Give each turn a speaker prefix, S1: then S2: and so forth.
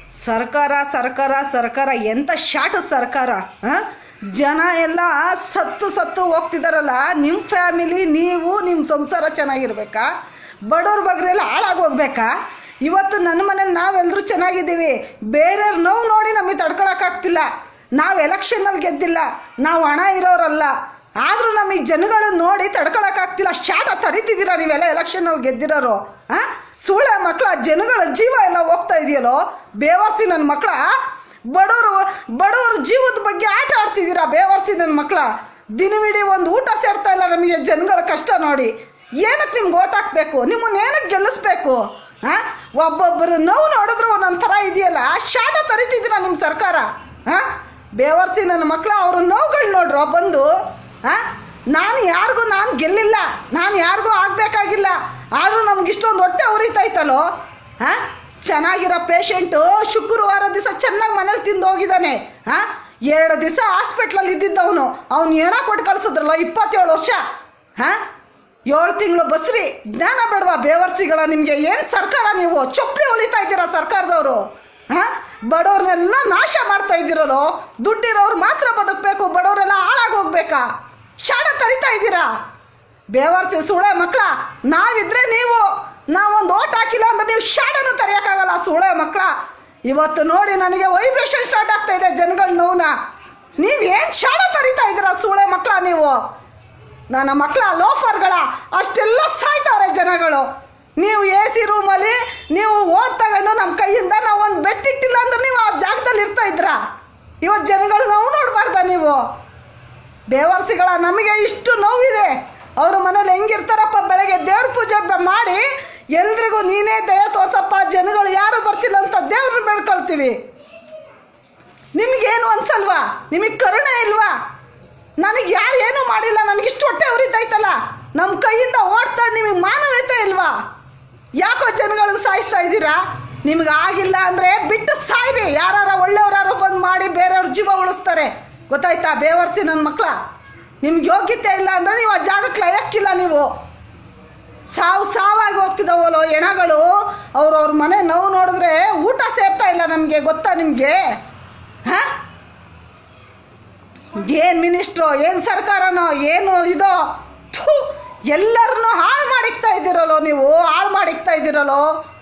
S1: ಸರ್ಕಾರ ಸರ್ಕಾರ ಸರ್ಕಾರ ಎಂಥ ಶಾಟ ಸರ್ಕಾರ ಆ? ಜನ ಎಲ್ಲ ಸತ್ತು ಸತ್ತು ಹೋಗ್ತಿದಾರಲ್ಲ ನಿಮ್ಮ ಫ್ಯಾಮಿಲಿ ನೀವು ನಿಮ್ಮ ಸಂಸಾರ ಚೆನ್ನಾಗಿರ್ಬೇಕಾ ಬಡವ್ರ ಬಗ್ರೆಲ್ಲ ಹಾಳಾಗಿ ಹೋಗ್ಬೇಕಾ ಇವತ್ತು ನನ್ನ ಮನೇಲಿ ನಾವೆಲ್ಲರೂ ಚೆನ್ನಾಗಿದ್ದೀವಿ ಬೇರೆಯವ್ರ ನೋವು ನೋಡಿ ನಮಗೆ ತಡ್ಕೊಳಕ್ಕಾಗ್ತಿಲ್ಲ ನಾವು ಎಲೆಕ್ಷನಲ್ಲಿ ಗೆದ್ದಿಲ್ಲ ನಾವು ಹಣ ಇರೋರಲ್ಲ ಆದರೂ ನಮಗೆ ಜನಗಳು ನೋಡಿ ತಡ್ಕೊಳಕ್ಕಾಗ್ತಿಲ್ಲ ಶಾಟ ತರಿತಿದ್ದೀರಾ ನೀವೆಲ್ಲ ಎಲೆಕ್ಷನಲ್ಲಿ ಗೆದ್ದಿರೋರು ಆ ಸೂಳೆ ಮಕ್ಕಳ ಜನಗಳ ಜೀವ ಎಲ್ಲ ಹೋಗ್ತಾ ಇದೆಯಲ್ಲೋ ಬೇವರ್ಸಿ ನನ್ನ ಮಕ್ಕಳ ಬಡವರು ಬಡವ್ರ ಜೀವದ ಬಗ್ಗೆ ಆಟ ಆಡ್ತಿದ್ದೀರಾ ಬೇವರ್ಸಿ ನನ್ನ ಮಕ್ಕಳ ದಿನವಿಡೀ ಒಂದು ಊಟ ಸೇರ್ತಾ ಇಲ್ಲ ನಮಗೆ ಜನಗಳ ಕಷ್ಟ ನೋಡಿ ಏನಕ್ಕೆ ನಿಮ್ಗೆ ಓಟ್ ಹಾಕ್ಬೇಕು ನಿಮ್ಮನ್ನ ಏನಕ್ಕೆ ಗೆಲ್ಲಿಸ್ಬೇಕು ಆ ಒಬ್ಬೊಬ್ಬರು ನೋವು ನೋಡಿದ್ರು ಒಂದೊಂದು ಥರ ಇದೆಯಲ್ಲ ಶಾಟ ತರಿತಿದ್ದೀರಾ ನಿಮ್ಮ ಸರ್ಕಾರ ಆ ಬೇವರ್ಸಿ ನನ್ನ ಮಕ್ಕಳ ಅವ್ರ ನೋವುಗಳು ನೋಡ್ರು ಬಂದು ಆ ನಾನು ಯಾರಿಗೂ ನಾನು ಗೆಲ್ಲಿಲ್ಲ ನಾನು ಯಾರಿಗೂ ಆಗಬೇಕಾಗಿಲ್ಲ ಆದರೂ ನಮ್ಗೆ ಇಷ್ಟೊಂದು ಹೊಟ್ಟೆ ಉರಿತೈತಲ್ಲೋ ಹಾಂ ಚೆನ್ನಾಗಿರೋ ಪೇಷಂಟು ಶುಕ್ರವಾರ ದಿವಸ ಚೆನ್ನಾಗಿ ಮನೇಲಿ ತಿಂದು ಹೋಗಿದ್ದಾನೆ ಹಾಂ ಎರಡು ದಿವಸ ಹಾಸ್ಪಿಟ್ಲಲ್ಲಿ ಇದ್ದಿದ್ದವನು ಅವ್ನು ಏನೋ ಕೊಟ್ಟು ಕಳಿಸಿದ್ರಲ್ಲ ಇಪ್ಪತ್ತೇಳು ವರ್ಷ ಹಾಂ ಏಳು ತಿಂಗಳು ಬಸ್ರಿ ಜ್ಞಾನ ಬೇಡವಾ ಬೇವರ್ಸಿಗಳ ನಿಮಗೆ ಏನು ಸರ್ಕಾರ ನೀವು ಚೊಪ್ಪಲಿ ಹೊಲಿತಾ ಇದ್ದೀರಾ ಸರ್ಕಾರದವರು ಹಾಂ ಬಡವ್ರನ್ನೆಲ್ಲ ನಾಶ ಮಾಡ್ತಾ ಇದ್ದೀರಲ್ಲೋ ದುಡ್ಡಿರೋರು ಮಾತ್ರ ಬದುಕಬೇಕು ಬಡವರೆಲ್ಲ ಹಾಳಾಗಿ ಹೋಗ್ಬೇಕಾ ಶಾಣ ತರಿತಾ ಇದ್ದೀರಾ ಬೇವರ್ಸಿ ಸೂಳೆ ಮಕ್ಕಳ ನಾವಿದ್ರೆ ನೀವು ನಾವೊಂದು ಓಟ್ ಹಾಕಿಲ್ಲ ಅಂದ್ರೆ ನೀವು ಶಾಡನ್ನು ತರೆಯೋಕ್ಕಾಗಲ್ಲ ಸೂಳೆ ಮಕ್ಕಳ ಇವತ್ತು ನೋಡಿ ನನಗೆ ವೈಬ್ರೇಷನ್ ಸ್ಟಾರ್ಟ್ ಆಗ್ತಾ ಇದೆ ಜನಗಳ ನೋವುನ ನೀವು ಏನು ಶಾಡ ತರಿತಾ ಇದ್ದೀರಾ ಸೂಳೆ ಮಕ್ಕಳ ನೀವು ನನ್ನ ಮಕ್ಕಳ ಲೋಫರ್ಗಳ ಅಷ್ಟೆಲ್ಲ ಸಾಯ್ತವ್ರೆ ಜನಗಳು ನೀವು ಎ ಸಿ ರೂಮಲ್ಲಿ ನೀವು ಓಟ್ ತಗೊಂಡು ನಮ್ಮ ಕೈಯಿಂದ ನಾವು ಒಂದು ಬೆಟ್ ಇಟ್ಟಿಲ್ಲ ಅಂದ್ರೆ ನೀವು ಆ ಜಾಗದಲ್ಲಿ ಇರ್ತಾ ಇದ್ರಾ ಇವತ್ತು ಜನಗಳು ನಾವು ನೋಡಬಾರ್ದ ನೀವು ಬೇವರ್ಸಿಗಳ ನಮಗೆ ಇಷ್ಟು ನೋವಿದೆ ಅವ್ರ ಮನೇಲಿ ಹೆಂಗಿರ್ತಾರಪ್ಪ ಬೆಳಗ್ಗೆ ದೇವ್ರ ಪೂಜೆ ಬ- ಮಾಡಿ ಎಲ್ರಿಗೂ ನೀನೇ ದಯ ತೋರ್ಸಪ್ಪ ಜನಗಳು ಯಾರು ಬರ್ತಿಲ್ಲ ಅಂತ ದೇವ್ರನ್ನ ಬೇಡ್ಕೊಳ್ತೀವಿ ನಿಮಗೇನು ಅನ್ಸಲ್ವಾ ನಿಮಗೆ ಕರುಣೆ ಇಲ್ವಾ ನನಗೆ ಯಾರು ಏನೂ ಮಾಡಿಲ್ಲ ನನಗೆ ಇಷ್ಟು ಹೊಟ್ಟೆ ಉರಿತೈತಲ್ಲ ನಮ್ಮ ಕೈಯಿಂದ ಓಡ್ತಾಳೆ ನಿಮಗೆ ಮಾನವೀಯತೆ ಇಲ್ವಾ ಯಾಕೋ ಜನಗಳನ್ನ ಸಾಯಿಸ್ತಾ ಇದ್ದೀರಾ ನಿಮ್ಗೆ ಆಗಿಲ್ಲ ಅಂದರೆ ಬಿಟ್ಟು ಸಾಯ್ರಿ ಯಾರು ಒಳ್ಳೆಯವ್ರಾರು ಬಂದು ಮಾಡಿ ಬೇರೆಯವ್ರ ಜೀವ ಉಳಿಸ್ತಾರೆ ಗೊತ್ತಾಯ್ತಾ ಬೇವರ್ಸಿ ನನ್ನ ಮಕ್ಕಳ ನಿಮ್ಗೆ ಯೋಗ್ಯತೆ ಇಲ್ಲ ಅಂದರೆ ನೀವು ಆ ಜಾಗಕ್ಕೆ ಲಯಕ್ಕಿಲ್ಲ ನೀವು ಸಾವು ಸಾವಾಗಿ ಹೋಗ್ತಿದಾವಲ್ಲೋ ಹೆಣಗಳು ಅವ್ರವ್ರ ಮನೆ ನೋವು ನೋಡಿದ್ರೆ ಊಟ ಸೇರ್ತಾ ಇಲ್ಲ ನಮಗೆ ಗೊತ್ತಾ ನಿಮಗೆ ಹಾಂ ಏನು ಮಿನಿಸ್ಟ್ರು ಏನು ಸರ್ಕಾರನೋ ಏನು ಇದೋ ಥು, ಎಲ್ಲರನ್ನೂ ಹಾಳು ಮಾಡಿಕ್ತಾ ಇದ್ದೀರಲ್ಲೋ ನೀವು ಹಾಳು ಮಾಡಿಕ್ತಾ ಇದ್ದೀರಲ್ಲೋ